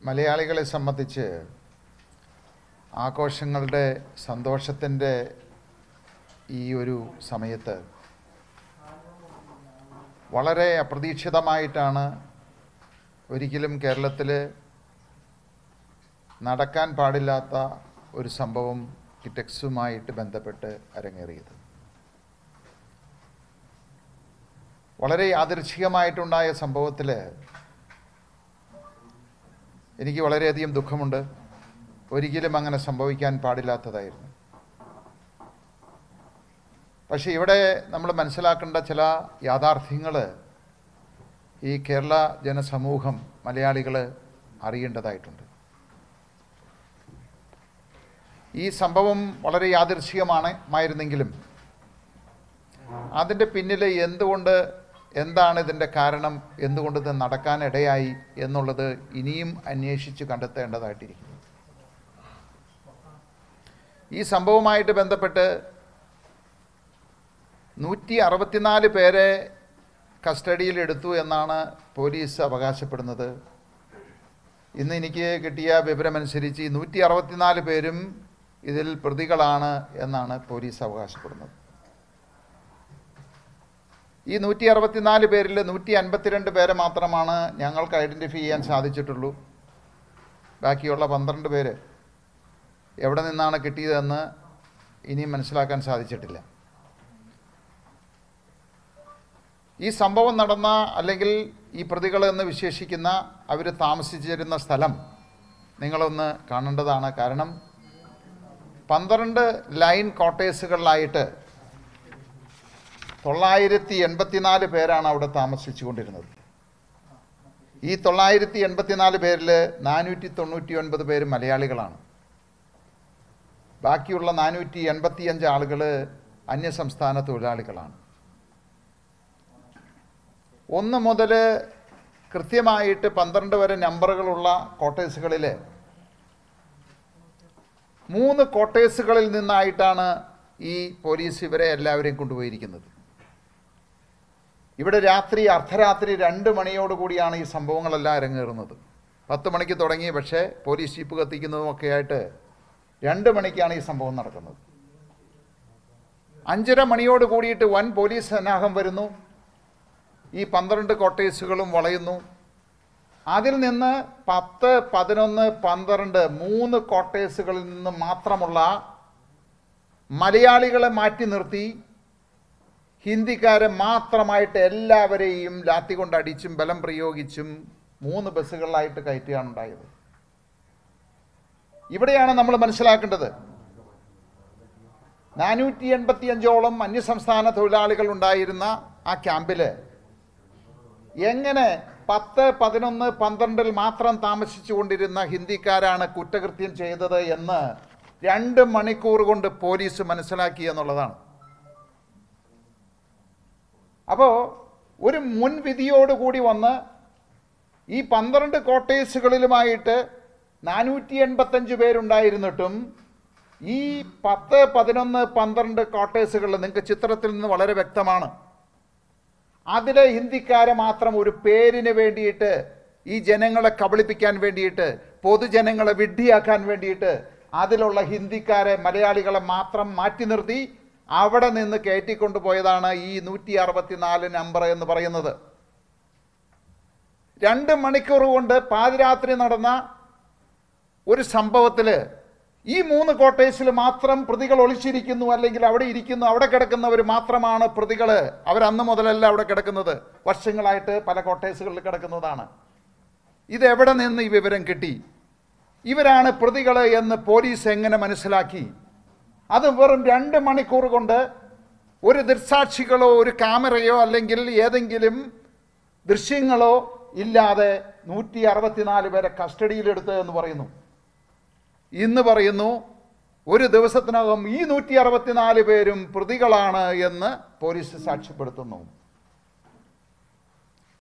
മലയാളികളെ സംബന്ധിച്ച് ആഘോഷങ്ങളുടെ സന്തോഷത്തിൻ്റെ ഈ ഒരു സമയത്ത് വളരെ അപ്രതീക്ഷിതമായിട്ടാണ് ഒരിക്കലും കേരളത്തിൽ നടക്കാൻ പാടില്ലാത്ത ഒരു സംഭവം കിറ്റക്സുമായിട്ട് ബന്ധപ്പെട്ട് അരങ്ങേറിയത് വളരെ യാദൃച്ഛികമായിട്ടുണ്ടായ സംഭവത്തിൽ എനിക്ക് വളരെയധികം ദുഃഖമുണ്ട് ഒരിക്കലും അങ്ങനെ സംഭവിക്കാൻ പാടില്ലാത്തതായിരുന്നു പക്ഷേ ഇവിടെ നമ്മൾ മനസ്സിലാക്കേണ്ട ചില യാഥാർത്ഥ്യങ്ങൾ ഈ കേരള ജനസമൂഹം മലയാളികൾ അറിയേണ്ടതായിട്ടുണ്ട് ഈ സംഭവം വളരെ യാദൃശ്ചികമാണ് മായിരുന്നെങ്കിലും അതിൻ്റെ പിന്നിൽ എന്തുകൊണ്ട് എന്താണ് ഇതിൻ്റെ കാരണം എന്തുകൊണ്ട് ഇത് നടക്കാനിടയായി എന്നുള്ളത് ഇനിയും അന്വേഷിച്ച് കണ്ടെത്തേണ്ടതായിട്ടിരിക്കുന്നു ഈ സംഭവവുമായിട്ട് ബന്ധപ്പെട്ട് നൂറ്റി അറുപത്തിനാല് പേരെ കസ്റ്റഡിയിൽ എടുത്തു എന്നാണ് പോലീസ് അവകാശപ്പെടുന്നത് ഇന്ന് എനിക്ക് കിട്ടിയ വിവരമനുസരിച്ച് ഈ നൂറ്റി അറുപത്തിനാല് പേരും ഇതിൽ പ്രതികളാണ് എന്നാണ് പോലീസ് അവകാശപ്പെടുന്നത് ഈ നൂറ്റി അറുപത്തിനാല് പേരിൽ നൂറ്റി അൻപത്തിരണ്ട് പേരെ മാത്രമാണ് ഞങ്ങൾക്ക് ഐഡൻറ്റിഫൈ ചെയ്യാൻ സാധിച്ചിട്ടുള്ളൂ ബാക്കിയുള്ള പന്ത്രണ്ട് പേര് എവിടെ നിന്നാണ് കിട്ടിയതെന്ന് ഇനിയും മനസ്സിലാക്കാൻ സാധിച്ചിട്ടില്ല ഈ സംഭവം നടന്ന അല്ലെങ്കിൽ ഈ പ്രതികൾ എന്ന് വിശേഷിക്കുന്ന അവർ താമസിച്ചിരുന്ന സ്ഥലം നിങ്ങളൊന്ന് കാണേണ്ടതാണ് കാരണം പന്ത്രണ്ട് ലൈൻ ക്വാർട്ടേഴ്സുകളിലായിട്ട് തൊള്ളായിരത്തി എൺപത്തിനാല് പേരാണ് അവിടെ താമസിച്ചു കൊണ്ടിരുന്നത് ഈ തൊള്ളായിരത്തി എൺപത്തിനാല് പേരിൽ നാനൂറ്റി തൊണ്ണൂറ്റി ഒൻപത് പേര് മലയാളികളാണ് ബാക്കിയുള്ള നാനൂറ്റി എൺപത്തിയഞ്ച് ആളുകൾ അന്യസംസ്ഥാന തൊഴിലാളികളാണ് ഒന്ന് മുതൽ കൃത്യമായിട്ട് പന്ത്രണ്ട് വരെ നമ്പറുകളുള്ള ക്വാർട്ടേഴ്സുകളിൽ മൂന്ന് ക്വാർട്ടേഴ്സുകളിൽ നിന്നായിട്ടാണ് ഈ പോലീസ് ഇവരെ എല്ലാവരെയും കൊണ്ടുപോയിരിക്കുന്നത് ഇവിടെ രാത്രി അർദ്ധരാത്രി രണ്ട് മണിയോടുകൂടിയാണ് ഈ സംഭവങ്ങളെല്ലാം അരങ്ങേറുന്നത് പത്ത് മണിക്ക് തുടങ്ങി പക്ഷേ പോലീസ് ജീപ്പ് കത്തിക്കുന്നതും ഒക്കെ ആയിട്ട് രണ്ട് മണിക്കാണ് ഈ സംഭവം നടക്കുന്നത് അഞ്ചര മണിയോട് കൂടിയിട്ട് വൻ പോലീസ് സന്നാഹം വരുന്നു ഈ പന്ത്രണ്ട് കോട്ടേഴ്സുകളും വളയുന്നു അതിൽ നിന്ന് പത്ത് പതിനൊന്ന് പന്ത്രണ്ട് മൂന്ന് കോട്ടേഴ്സുകളിൽ നിന്ന് മാത്രമുള്ള മലയാളികളെ മാറ്റി നിർത്തി ഹിന്ദിക്കാരെ മാത്രമായിട്ട് എല്ലാവരെയും ലാത്തി കൊണ്ട് അടിച്ചും ബലം പ്രയോഗിച്ചും മൂന്ന് ബസ്സുകളിലായിട്ട് കയറ്റുകയാണ് ഉണ്ടായത് ഇവിടെയാണ് നമ്മൾ മനസ്സിലാക്കേണ്ടത് നാനൂറ്റി എൺപത്തി അഞ്ചോളം അന്യസംസ്ഥാന തൊഴിലാളികൾ ഉണ്ടായിരുന്ന ആ ക്യാമ്പിൽ എങ്ങനെ പത്ത് പതിനൊന്ന് പന്ത്രണ്ടിൽ മാത്രം താമസിച്ചു കൊണ്ടിരുന്ന ഹിന്ദിക്കാരാണ് കുറ്റകൃത്യം ചെയ്തത് എന്ന് രണ്ട് മണിക്കൂർ കൊണ്ട് പോലീസ് മനസ്സിലാക്കി എന്നുള്ളതാണ് അപ്പോൾ ഒരു മുൻവിധിയോടുകൂടി വന്ന് ഈ പന്ത്രണ്ട് കോട്ടേഴ്സുകളിലുമായിട്ട് നാനൂറ്റി എൺപത്തഞ്ച് പേരുണ്ടായിരുന്നിട്ടും ഈ പത്ത് പതിനൊന്ന് പന്ത്രണ്ട് കോട്ടേഴ്സുകളിൽ നിങ്ങൾക്ക് ചിത്രത്തിൽ നിന്ന് വളരെ വ്യക്തമാണ് അതിലെ ഹിന്ദിക്കാരെ മാത്രം ഒരു പേരിന് വേണ്ടിയിട്ട് ഈ ജനങ്ങളെ കബളിപ്പിക്കാൻ വേണ്ടിയിട്ട് പൊതുജനങ്ങളെ വിഡ്ഢിയാക്കാൻ വേണ്ടിയിട്ട് അതിലുള്ള ഹിന്ദിക്കാരെ മലയാളികളെ മാത്രം മാറ്റി നിർത്തി അവിടെ നിന്ന് കയറ്റിക്കൊണ്ടുപോയതാണ് ഈ നൂറ്റി അറുപത്തിനാല് നമ്പർ എന്ന് പറയുന്നത് രണ്ട് മണിക്കൂർ കൊണ്ട് പാതിരാത്രി നടന്ന ഒരു സംഭവത്തിൽ ഈ മൂന്ന് കോട്ടേഴ്സിൽ മാത്രം പ്രതികൾ ഒളിച്ചിരിക്കുന്നു അല്ലെങ്കിൽ അവിടെ ഇരിക്കുന്നു അവിടെ കിടക്കുന്നവർ മാത്രമാണ് പ്രതികൾ അവർ അന്ന് മുതലല്ല അവിടെ കിടക്കുന്നത് വർഷങ്ങളായിട്ട് പല കോട്ടേഴ്സുകളിൽ കിടക്കുന്നതാണ് ഇത് എവിടെ നിന്ന് ഈ വിവരം കിട്ടി ഇവരാണ് പ്രതികൾ എന്ന് പോലീസ് എങ്ങനെ മനസ്സിലാക്കി അത് വെറും രണ്ട് മണിക്കൂർ കൊണ്ട് ഒരു ദൃക്സാക്ഷികളോ ഒരു ക്യാമറയോ അല്ലെങ്കിൽ ഏതെങ്കിലും ദൃശ്യങ്ങളോ ഇല്ലാതെ നൂറ്റി അറുപത്തിനാല് പേരെ കസ്റ്റഡിയിലെടുത്ത് എന്ന് പറയുന്നു ഇന്ന് പറയുന്നു ഒരു ദിവസത്തിനകം ഈ നൂറ്റി അറുപത്തിനാല് പേരും പ്രതികളാണ് എന്ന് പോലീസ് സാക്ഷ്യപ്പെടുത്തുന്നു